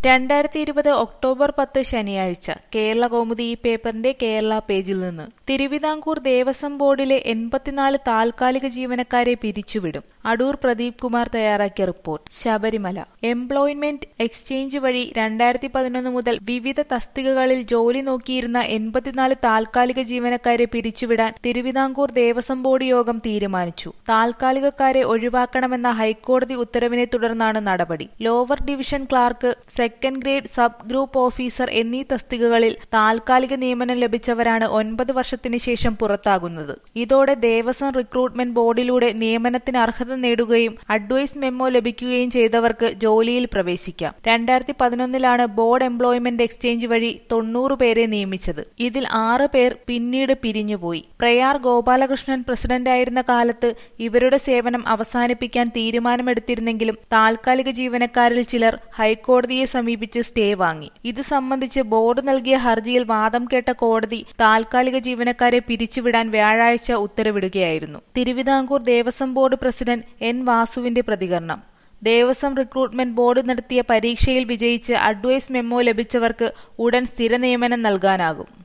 രണ്ടായിരത്തി ഇരുപത് ഒക്ടോബർ പത്ത് ശനിയാഴ്ച കേരള കൗമുദി ഈ പേപ്പറിന്റെ കേരള പേജിൽ നിന്ന് തിരുവിതാംകൂർ ദേവസ്വം ബോർഡിലെ എൺപത്തിനാല് താൽക്കാലിക ജീവനക്കാരെ പിരിച്ചുവിടും അടൂർ പ്രദീപ് കുമാർ തയ്യാറാക്കിയ റിപ്പോർട്ട് ശബരിമല എംപ്ലോയ്മെന്റ് എക്സ്ചേഞ്ച് വഴി രണ്ടായിരത്തി പതിനൊന്ന് മുതൽ വിവിധ തസ്തികകളിൽ ജോലി നോക്കിയിരുന്ന എൺപത്തിനാല് താൽക്കാലിക ജീവനക്കാരെ പിരിച്ചുവിടാൻ തിരുവിതാംകൂർ ദേവസ്വം ബോർഡ് യോഗം തീരുമാനിച്ചു താൽക്കാലികക്കാരെ ഒഴിവാക്കണമെന്ന ഹൈക്കോടതി ഉത്തരവിനെ തുടർന്നാണ് നടപടി lower division clerk second grade sub group officer എന്നീ തസ്തികകളിൽ താൽക്കാലിക നിയമനം ലഭിച്ചവരാണ് ഒൻപത് വർഷത്തിന് ശേഷം പുറത്താകുന്നത് ഇതോടെ ദേവസ്വം റിക്രൂട്ട്മെന്റ് ബോർഡിലൂടെ നിയമനത്തിന് അർഹത നേടുകയും അഡ്വൈസ് മെമ്മോ ലഭിക്കുകയും ചെയ്തവർക്ക് ജോലിയിൽ പ്രവേശിക്കാം രണ്ടായിരത്തി പതിനൊന്നിലാണ് ബോർഡ് എംപ്ലോയ്മെന്റ് എക്സ്ചേഞ്ച് വഴി തൊണ്ണൂറ് പേരെ നിയമിച്ചത് ഇതിൽ ആറ് പേർ പിന്നീട് പിരിഞ്ഞുപോയി പ്രയാർ ഗോപാലകൃഷ്ണൻ പ്രസിഡന്റായിരുന്ന കാലത്ത് ഇവരുടെ സേവനം അവസാനിപ്പിക്കാൻ തീരുമാനമെടുത്തിരുന്നെങ്കിലും താൽക്കാലിക ജീവനക്കാരിൽ ചിലർ ഹൈക്കോടതിയെ സമീപിച്ച് സ്റ്റേ വാങ്ങി ഇത് സംബന്ധിച്ച് ബോർഡ് നൽകിയ ഹർജിയിൽ വാദം കേട്ട കോടതി താൽക്കാലിക ജീവനക്കാരെ പിരിച്ചുവിടാൻ വ്യാഴാഴ്ച ഉത്തരവിടുകയായിരുന്നു Thiruvithamkoor Devaswom board president N വാസുവിന്റെ പ്രതികരണം ദേവസ്വം റിക്രൂട്ട്മെന്റ് ബോർഡ് നടത്തിയ പരീക്ഷയിൽ വിജയിച്ച് അഡ്വൈസ് മെമ്മോ ലഭിച്ചവർക്ക് ഉടൻ സ്ഥിര നിയമനം നൽകാനാകും